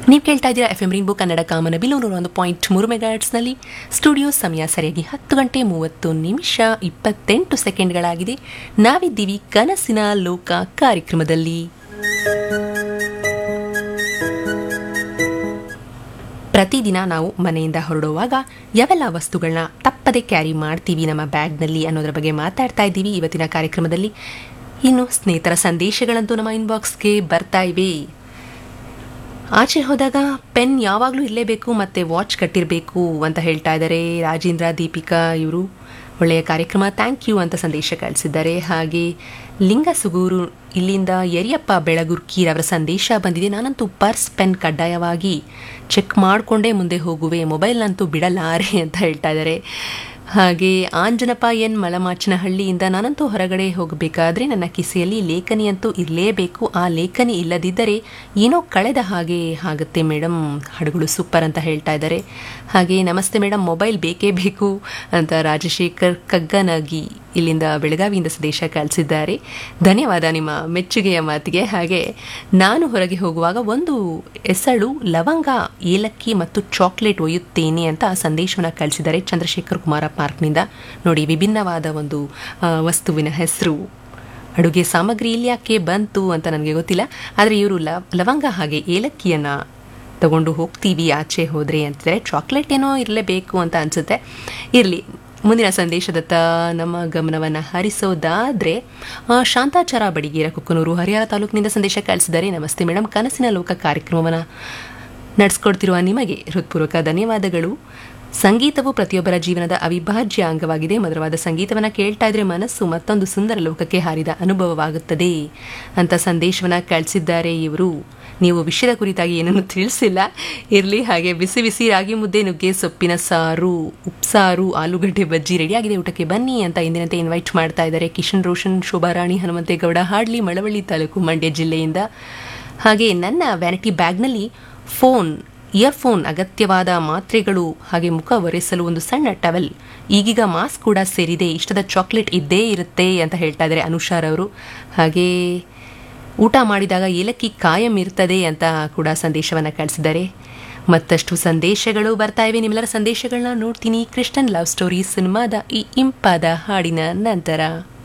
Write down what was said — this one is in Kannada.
ನೀವು ಕೇಳ್ತಾ ಇದ್ದೀರಾ ಎಫ್ ಎಂ ರಿಂಬು ಕನ್ನಡ ಕಾಮನ ಬಿಲೂರು ಒಂದು ಪಾಯಿಂಟ್ ಮೂರು ಮೆಗಾಟ್ಸ್ನಲ್ಲಿ ಸ್ಟುಡಿಯೋ ಸಮಯ ಸರಿಯಾಗಿ ಹತ್ತು ಗಂಟೆ ಮೂವತ್ತು ನಿಮಿಷ ಇಪ್ಪತ್ತೆಂಟು ಸೆಕೆಂಡ್ಗಳಾಗಿದೆ ನಾವಿದ್ದೀವಿ ಕನಸಿನ ಲೋಕ ಕಾರ್ಯಕ್ರಮದಲ್ಲಿ ಪ್ರತಿದಿನ ನಾವು ಮನೆಯಿಂದ ಹೊರಡುವಾಗ ಯಾವೆಲ್ಲ ವಸ್ತುಗಳನ್ನ ತಪ್ಪದೆ ಕ್ಯಾರಿ ಮಾಡ್ತೀವಿ ನಮ್ಮ ಬ್ಯಾಗ್ನಲ್ಲಿ ಅನ್ನೋದ್ರ ಬಗ್ಗೆ ಮಾತಾಡ್ತಾ ಇದ್ದೀವಿ ಇವತ್ತಿನ ಕಾರ್ಯಕ್ರಮದಲ್ಲಿ ಇನ್ನು ಸ್ನೇಹಿತರ ಸಂದೇಶಗಳಂತೂ ನಮ್ಮ ಇನ್ಬಾಕ್ಸ್ಗೆ ಬರ್ತಾ ಇವೆ ಆಚೆ ಹೋದಾಗ ಪೆನ್ ಯಾವಾಗಲೂ ಇರಲೇಬೇಕು ಮತ್ತು ವಾಚ್ ಕಟ್ಟಿರಬೇಕು ಅಂತ ಹೇಳ್ತಾ ಇದ್ದಾರೆ ರಾಜೇಂದ್ರ ದೀಪಿಕಾ ಇವರು ಒಳ್ಳೆಯ ಕಾರ್ಯಕ್ರಮ ಥ್ಯಾಂಕ್ ಯು ಅಂತ ಸಂದೇಶ ಕಳಿಸಿದ್ದಾರೆ ಹಾಗೆ ಲಿಂಗ ಸುಗೂರು ಇಲ್ಲಿಂದ ಯರಿಯಪ್ಪ ಬೆಳಗುರ್ಕೀರ್ ಅವರ ಸಂದೇಶ ಬಂದಿದೆ ನಾನಂತೂ ಪರ್ಸ್ ಪೆನ್ ಕಡ್ಡಾಯವಾಗಿ ಚೆಕ್ ಮಾಡಿಕೊಂಡೇ ಮುಂದೆ ಹೋಗುವೆ ಮೊಬೈಲ್ನಂತೂ ಬಿಡಲಾರೆ ಅಂತ ಹೇಳ್ತಾ ಇದ್ದಾರೆ ಹಾಗೆ ಆಂಜನಪ್ಪ ಎನ್ ಮಲಮಾಚನಹಳ್ಳಿಯಿಂದ ನಾನಂತೂ ಹೊರಗಡೆ ಹೋಗಬೇಕಾದ್ರೆ ನನ್ನ ಕಿಸೆಯಲ್ಲಿ ಲೇಖನಿ ಅಂತೂ ಇರಲೇಬೇಕು ಆ ಲೇಖನಿ ಇಲ್ಲದಿದ್ದರೆ ಏನೋ ಕಳೆದ ಹಾಗೆ ಆಗುತ್ತೆ ಮೇಡಮ್ ಹಾಡುಗಳು ಸೂಪರ್ ಅಂತ ಹೇಳ್ತಾ ಇದ್ದಾರೆ ಹಾಗೆ ನಮಸ್ತೆ ಮೇಡಮ್ ಮೊಬೈಲ್ ಬೇಕೇ ಬೇಕು ಅಂತ ರಾಜಶೇಖರ್ ಕಗ್ಗನಾಗಿ ಇಲ್ಲಿಂದ ಬೆಳಗಾವಿಯಿಂದ ಸಂದೇಶ ಕಳಿಸಿದ್ದಾರೆ ಧನ್ಯವಾದ ನಿಮ್ಮ ಮೆಚ್ಚುಗೆಯ ಮಾತಿಗೆ ಹಾಗೆ ನಾನು ಹೊರಗೆ ಹೋಗುವಾಗ ಒಂದು ಎಸಳು ಲವಂಗ ಏಲಕ್ಕಿ ಮತ್ತು ಚಾಕ್ಲೇಟ್ ಒಯ್ಯುತ್ತೇನೆ ಅಂತ ಸಂದೇಶವನ್ನು ಕಳಿಸಿದ್ದಾರೆ ಚಂದ್ರಶೇಖರ್ ಕುಮಾರ ಪಾರ್ಕ್ನಿಂದ ನೋಡಿ ವಿಭಿನ್ನವಾದ ಒಂದು ಆ, ವಸ್ತುವಿನ ಹೆಸರು ಅಡುಗೆ ಸಾಮಗ್ರಿ ಇಲ್ಲಿ ಯಾಕೆ ಬಂತು ಅಂತ ನನಗೆ ಗೊತ್ತಿಲ್ಲ ಆದರೆ ಇವರು ಲವಂಗ ಹಾಗೆ ಏಲಕ್ಕಿಯನ್ನು ತಗೊಂಡು ಹೋಗ್ತೀವಿ ಆಚೆ ಹೋದರೆ ಅಂತಿದ್ದಾರೆ ಚಾಕ್ಲೇಟ್ ಏನೋ ಇರಲೇಬೇಕು ಅಂತ ಅನಿಸುತ್ತೆ ಇರಲಿ ಮುಂದಿನ ಸಂದೇಶದತ್ತ ನಮ್ಮ ಗಮನವನ್ನು ಹರಿಸೋದಾದರೆ ಶಾಂತಾಚಾರ ಬಡಿಗೇರ ಕುಕ್ಕನೂರು ಹರಿಹರ ತಾಲೂಕಿನಿಂದ ಸಂದೇಶ ಕಳಿಸಿದ್ದಾರೆ ನಮಸ್ತೆ ಮೇಡಮ್ ಕನಸಿನ ಲೋಕ ಕಾರ್ಯಕ್ರಮವನ್ನು ನಡೆಸ್ಕೊಡ್ತಿರುವ ನಿಮಗೆ ಹೃತ್ಪೂರ್ವಕ ಧನ್ಯವಾದಗಳು ಸಂಗೀತವು ಪ್ರತಿಯೊಬ್ಬರ ಜೀವನದ ಅವಿಭಾಜ್ಯ ಅಂಗವಾಗಿದೆ ಮಧುರವಾದ ಸಂಗೀತವನ್ನು ಕೇಳ್ತಾ ಇದ್ರೆ ಮನಸ್ಸು ಮತ್ತೊಂದು ಸುಂದರ ಲೋಕಕ್ಕೆ ಹಾರಿದ ಅನುಭವವಾಗುತ್ತದೆ ಅಂತ ಸಂದೇಶವನ್ನು ಕಳಿಸಿದ್ದಾರೆ ಇವರು ನೀವು ವಿಷಯದ ಕುರಿತಾಗಿ ಏನನ್ನು ತಿಳಿಸಿಲ್ಲ ಇರಲಿ ಹಾಗೆ ಬಿಸಿ ಬಿಸಿ ರಾಗಿ ಮುದ್ದೆ ನುಗ್ಗೆ ಸೊಪ್ಪಿನ ಸಾರು ಉಪ್ಸಾರು ಆಲೂಗಡ್ಡೆ ಬಜ್ಜಿ ರೆಡಿಯಾಗಿದೆ ಊಟಕ್ಕೆ ಬನ್ನಿ ಅಂತ ಇಂದಿನಂತೆ ಇನ್ವೈಟ್ ಮಾಡ್ತಾ ಇದ್ದಾರೆ ಕಿಶನ್ ರೋಷನ್ ಶೋಭಾರಾಣಿ ಹನುಮಂತೇಗೌಡ ಹಾಡ್ಲಿ ಮಳವಳ್ಳಿ ತಾಲೂಕು ಮಂಡ್ಯ ಜಿಲ್ಲೆಯಿಂದ ಹಾಗೆ ನನ್ನ ವ್ಯಾನಿಟಿ ಬ್ಯಾಗ್ನಲ್ಲಿ ಫೋನ್ ಇಯರ್ಫೋನ್ ಅಗತ್ಯವಾದ ಮಾತ್ರೆಗಳು ಹಾಗೆ ಮುಖ ಒರೆಸಲು ಒಂದು ಸಣ್ಣ ಟವೆಲ್ ಈಗೀಗ ಮಾಸ್ಕ್ ಕೂಡ ಸೇರಿದೆ ಇಷ್ಟದ ಚಾಕ್ಲೇಟ್ ಇದ್ದೇ ಇರುತ್ತೆ ಅಂತ ಹೇಳ್ತಾ ಇದ್ದಾರೆ ಅನುಷಾರ್ ಅವರು ಹಾಗೆ ಊಟ ಮಾಡಿದಾಗ ಏಲಕ್ಕಿ ಕಾಯಂ ಇರ್ತದೆ ಅಂತ ಕೂಡ ಸಂದೇಶವನ್ನು ಕಳಿಸಿದ್ದಾರೆ ಮತ್ತಷ್ಟು ಸಂದೇಶಗಳು ಬರ್ತಾ ಇವೆ ನಿಮ್ಮೆಲ್ಲರ ಸಂದೇಶಗಳನ್ನ ನೋಡ್ತೀನಿ ಕೃಷ್ಣನ್ ಲವ್ ಸ್ಟೋರಿ ಸಿನಿಮಾದ ಈ ಇಂಪಾದ ಹಾಡಿನ ನಂತರ